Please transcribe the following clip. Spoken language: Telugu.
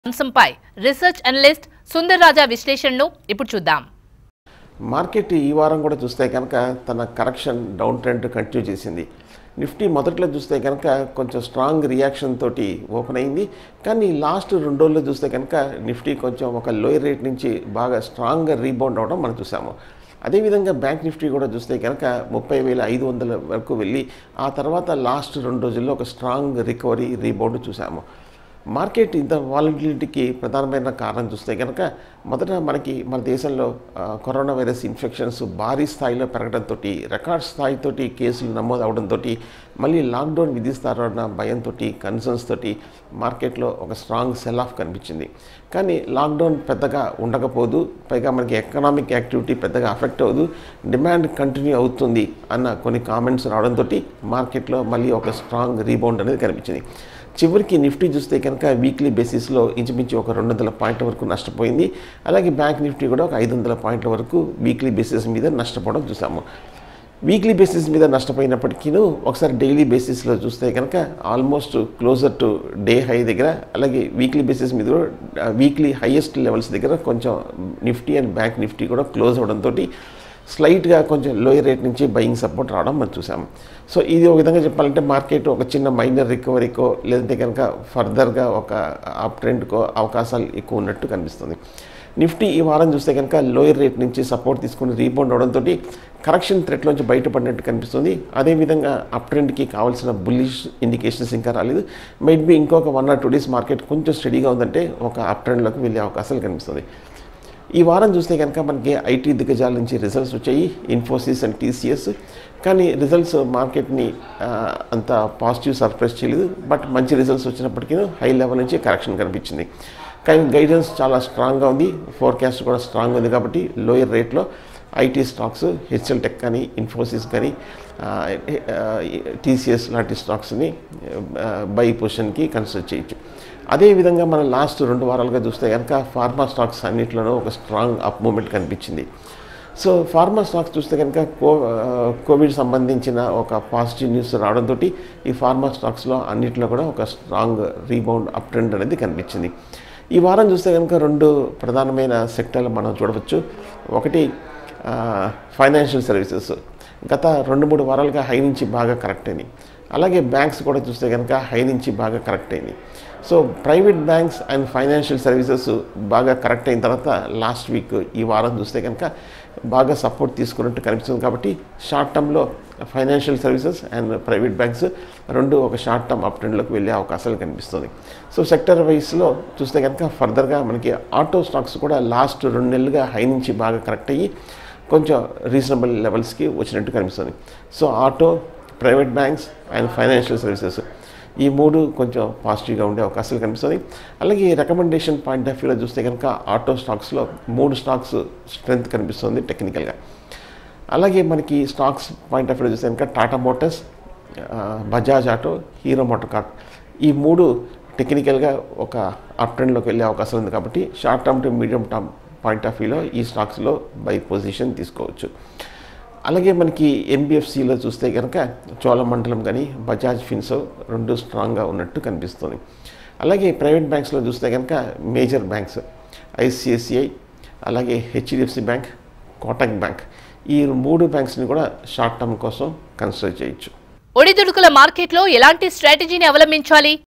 అంశంపై రీసెర్చ్ అనలిస్ట్ సుందర్ రాజా విశ్లేషణను ఇప్పుడు చూద్దాం మార్కెట్ ఈ వారం కూడా చూస్తే కనుక తన కరెక్షన్ డౌన్ ట్రెండ్ కంటిన్యూ చేసింది నిఫ్టీ మొదట్లో చూస్తే కనుక కొంచెం స్ట్రాంగ్ రియాక్షన్ తోటి ఓపెన్ అయింది కానీ లాస్ట్ రెండు రోజుల్లో చూస్తే కనుక నిఫ్టీ కొంచెం ఒక లోయర్ రేట్ నుంచి బాగా స్ట్రాంగ్గా రీబౌండ్ అవడం మనం చూసాము అదేవిధంగా బ్యాంక్ నిఫ్టీ కూడా చూస్తే కనుక ముప్పై వేల ఐదు వందల వరకు వెళ్ళి ఆ తర్వాత లాస్ట్ రెండు రోజుల్లో ఒక స్ట్రాంగ్ రికవరీ రీబౌండ్ చూసాము మార్కెట్ ఇంత వాలటిలిటీకి ప్రధానమైన కారణం చూస్తే కనుక మొదట మనకి మన దేశంలో ఆ, కరోనా వైరస్ ఇన్ఫెక్షన్స్ భారీ స్థాయిలో పెరగడంతో రికార్డ్ స్థాయితోటి కేసులు నమోదు అవడంతో మళ్ళీ లాక్డౌన్ విధిస్తారన్న భయంతో కన్సర్న్స్ తోటి మార్కెట్లో ఒక స్ట్రాంగ్ సెల్ ఆఫ్ కనిపించింది కానీ లాక్డౌన్ పెద్దగా ఉండకపోదు పైగా మనకి ఎకనామిక్ యాక్టివిటీ పెద్దగా అఫెక్ట్ అవ్వదు డిమాండ్ కంటిన్యూ అవుతుంది అన్న కొన్ని కామెంట్స్ రావడంతో మార్కెట్లో మళ్ళీ ఒక స్ట్రాంగ్ రీబౌండ్ అనేది కనిపించింది చివరికి నిఫ్టీ చూస్తే కనుక వీక్లీ బేసిస్లో ఇంచుమించు ఒక రెండు వందల పాయింట్ల వరకు నష్టపోయింది అలాగే బ్యాంక్ నిఫ్టీ కూడా ఒక ఐదు వందల పాయింట్ల వరకు వీక్లీ బేసిస్ మీద నష్టపోవడం చూసాము వీక్లీ బేసిస్ మీద నష్టపోయినప్పటికీ ఒకసారి డైలీ బేసిస్లో చూస్తే కనుక almost closer to day high దగ్గర అలాగే వీక్లీ బేసిస్ మీద కూడా వీక్లీ హైయెస్ట్ లెవెల్స్ దగ్గర కొంచెం నిఫ్టీ అండ్ బ్యాంక్ నిఫ్టీ కూడా క్లోజ్ అవడంతో స్లైట్గా కొంచెం లోయర్ రేట్ నుంచి బయింగ్ సపోర్ట్ రావడం మనం చూసాం సో ఇది ఒక విధంగా చెప్పాలంటే మార్కెట్ ఒక చిన్న మైనర్ రికవరీకో లేదంటే కనుక ఫర్దర్గా ఒక అప్ ట్రెండ్కో అవకాశాలు ఎక్కువ ఉన్నట్టు కనిపిస్తుంది నిఫ్టీ ఈ వారం చూస్తే కనుక లోయర్ రేట్ నుంచి సపోర్ట్ తీసుకుని రీబౌండ్ అవడంతో కరెక్షన్ థ్రెట్లోంచి బయటపడినట్టు కనిపిస్తుంది అదేవిధంగా అప్ ట్రెండ్కి కావాల్సిన బుల్లిష్ ఇండికేషన్స్ ఇంకా రాలేదు మైట్ బి ఇంకొక one or two days market కొంచెం స్టడీగా ఉందంటే ఒక అప్ ట్రెండ్లోకి వెళ్ళే అవకాశాలు కనిపిస్తుంది ఈ వారం చూస్తే కనుక మనకి ఐటీ దిగ్గజాల నుంచి రిజల్ట్స్ వచ్చాయి ఇన్ఫోసిస్ అండ్ టీసీఎస్ కానీ రిజల్ట్స్ మార్కెట్ని ఆ, అంత పాజిటివ్ సర్ప్రైజ్ చేయలేదు బట్ మంచి రిజల్ట్స్ వచ్చినప్పటికీ హై లెవెల్ నుంచి కరెక్షన్ కనిపించింది కానీ గైడెన్స్ చాలా స్ట్రాంగ్గా ఉంది ఫోర్కాస్ట్ కూడా స్ట్రాంగ్ ఉంది కాబట్టి లోయర్ రేట్లో ఐటీ స్టాక్స్ హెచ్ఎల్ టెక్ కానీ ఇన్ఫోసిస్ కానీ టీసీఎస్ లాంటి స్టాక్స్ని బై పొజిషన్కి కన్సిడర్ చేయొచ్చు అదేవిధంగా మనం లాస్ట్ రెండు వారాలుగా చూస్తే కనుక ఫార్మా స్టాక్స్ అన్నింటిలోనూ ఒక స్ట్రాంగ్ అప్ మూమెంట్ కనిపించింది సో ఫార్మా స్టాక్స్ చూస్తే కనుక కో ఆ, కోవిడ్ సంబంధించిన ఒక పాజిటివ్ న్యూస్ రావడంతో ఈ ఫార్మా స్టాక్స్లో అన్నింటిలో కూడా ఒక స్ట్రాంగ్ రీబౌండ్ అప్ ట్రెండ్ అనేది కనిపించింది ఈ వారం చూస్తే కనుక రెండు ప్రధానమైన సెక్టర్లు మనం చూడవచ్చు ఒకటి ఫైనాన్షియల్ సర్వీసెస్ గత రెండు మూడు వారాలుగా హై నుంచి బాగా కరెక్ట్ అయినాయి అలాగే బ్యాంక్స్ కూడా చూస్తే కనుక హై నుంచి బాగా కరెక్ట్ అయింది so private banks and financial services బాగా కరెక్ట్ అయిన తర్వాత లాస్ట్ వీక్ ఈ వారం చూస్తే కనుక బాగా సపోర్ట్ తీసుకున్నట్టు కనిపిస్తుంది కాబట్టి షార్ట్ టర్మ్లో financial services and private banks రెండు ఒక షార్ట్ టర్మ్ అప్ ట్రెండ్లోకి వెళ్ళే అవకాశాలు కనిపిస్తుంది సో సెక్టర్ వైస్లో చూస్తే కనుక ఫర్దర్గా మనకి ఆటో స్టాక్స్ కూడా లాస్ట్ రెండు నెలలుగా హై నుంచి బాగా కరెక్ట్ అయ్యి కొంచెం రీజనబుల్ లెవెల్స్కి వచ్చినట్టు కనిపిస్తుంది so auto private banks and financial services ఈ మూడు కొంచెం పాజిటివ్గా ఉండే అవకాశాలు కనిపిస్తుంది అలాగే రికమెండేషన్ పాయింట్ ఆఫ్ వ్యూలో చూస్తే కనుక ఆటో స్టాక్స్లో మూడు స్టాక్స్ స్ట్రెంగ్త్ కనిపిస్తుంది టెక్నికల్గా అలాగే మనకి స్టాక్స్ పాయింట్ ఆఫ్ వ్యూలో చూస్తే కనుక టాటా మోటార్స్ ఆ, బజాజ్ ఆటో హీరో మోటార్ కార్ ఈ మూడు టెక్నికల్గా ఒక అప్ ట్రెండ్లోకి వెళ్ళే అవకాశం ఉంది కాబట్టి short term to medium term point of వ్యూలో ఈ స్టాక్స్లో బై పొజిషన్ తీసుకోవచ్చు అలాగే మనకి ఎన్బిఎఫ్సిలో చూస్తే కనుక చోళమండలం కానీ బజాజ్ ఫిన్సో రెండు స్ట్రాంగ్గా ఉన్నట్టు కనిపిస్తుంది అలాగే ప్రైవేట్ బ్యాంక్స్లో చూస్తే కనుక మేజర్ బ్యాంక్స్ ఐసిఐసిఐ అలాగే హెచ్డిఎఫ్సి బ్యాంక్ కోటక్ బ్యాంక్ ఈ మూడు బ్యాంక్స్ని కూడా షార్ట్ టర్మ్ కోసం కన్సిడర్ చేయొచ్చు ఒడిదుడుకుల మార్కెట్లో ఎలాంటి స్ట్రాటజీని అవలంబించాలి